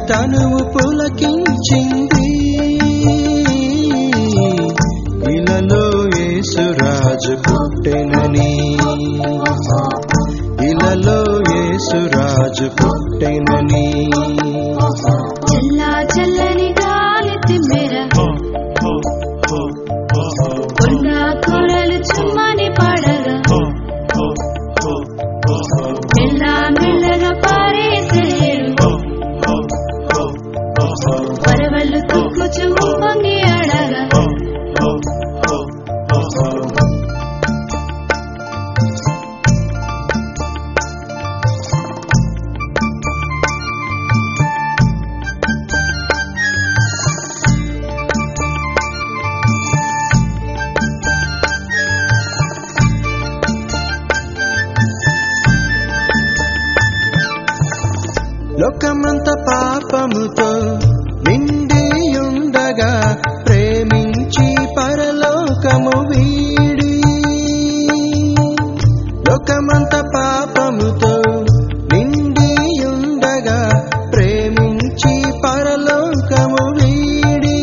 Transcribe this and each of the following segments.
తనువు పులకించింది ఇలలో యేసురాజు పుట్టెనని ఇలలో యేసురాజు పుట్టెనని చల్లా చల్లని గాలి తిమ్మెర కొండ కొరలు చుమ్మని పడగా మెల్ల మెల్లగా పారేసేడు పరవళ్ళు తొక్కుచు పొంగి అడగా లోకమంత పాపముతో నిండి ఉండగా ప్రేమించి పరలోకము వీడి లోకమంత పాపముతో నిండి ఉండగా ప్రేమించి పరలోకము వీడి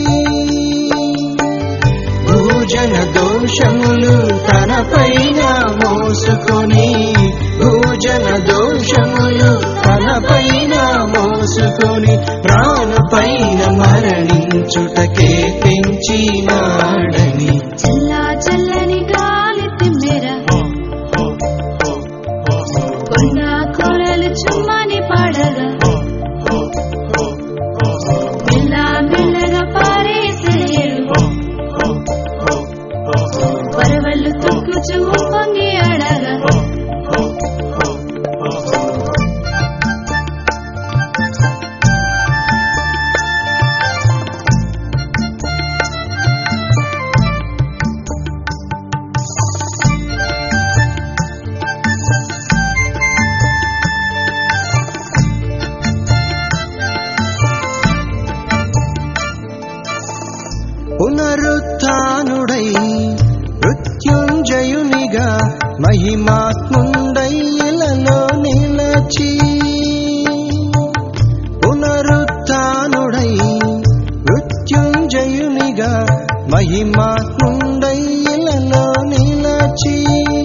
భూజన దోషములు తన పైన మోసుకొని భూజన దోషములు తన పైన మోసుకొని ప్రాణ పైన మరణించుటకే పెంచినాడని చల్లా చల్లని గాలి తిమ్మెర కొండ కొరలు చుమ్మని పడగా మెల్ల మెల్లగా పారేసేడు పరవళ్ళు తొక్కుచు పొంగి అడగా పునరుత్నుడై మృత్యుంజయునిగా మహిమాత్ముండై ఇలలో నిలచి పునరుత్నుడై మృత్యుంజయునిగా మహిమాత్ముండై ఇలలో నిలచి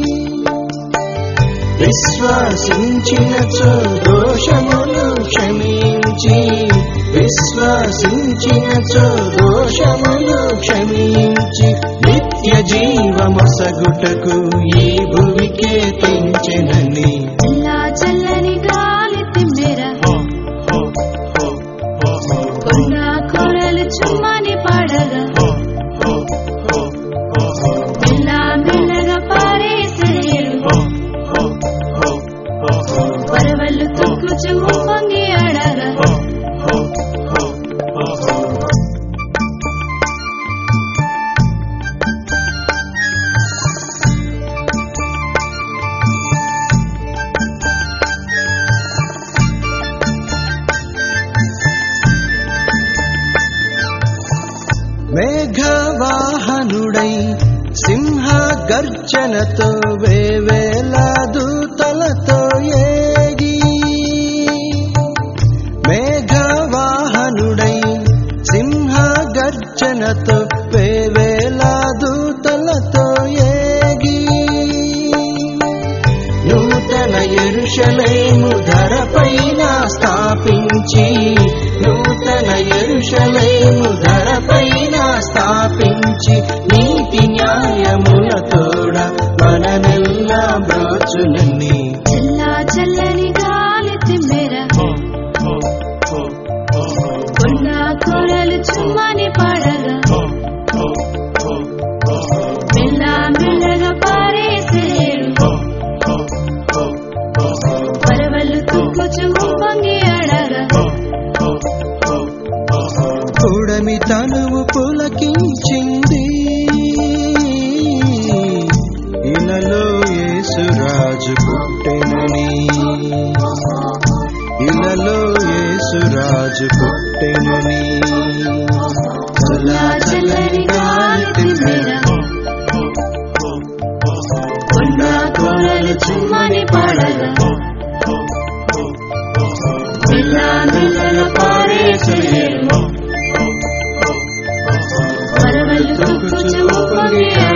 విశ్వాసించిన దోషములు క్షమించి విశ్వాసించిన దోషములు క్షమించి నిత్య జీవమొసగుటకు ఈ భూమికే తెంచెనని చల్లా చల్లని గాలి తిమ్మెర కొండ కొరలు చుమ్మని పడగా మెల్ల మెల్లగా పారేసేడు పరవళ్ళు తొక్కుచు పొంగి అడగా మేఘవాహనుడై సింహ గర్జనతో వేవేల దూతలతో ఏగి మేఘవాహనుడై సింహ గర్జనతో వేవేల దూతలతో ఏగి నూతన ఎరుషలేము ధరపైన స్థాపించి నూతన ఎరుషలేము ధరపైన స్థాపించి నీతి న్యాయములతోడ మననెల్లా బ్రోచునని చల్లా చల్లని గాలి తిమ్మెర కొండ కొరలు చుమ్మని పడగా మెల్ల మెల్లగా పారేసేడు పరవళ్ళు తొక్కుచు పొంగి అడగా కూడమి తనువు పులకించింది ఇలలో యేసురాజు పుట్టెనని ఇలలో యేసురాజు పుట్టెనని చల్లా చల్లని గాలి తిమ్మెర కొండ కొరలు చుమ్మని పడగా మెల్ల మెల్లగా పారే పారేసేరు వరవళ్ళు తొక్కుచు పొంగి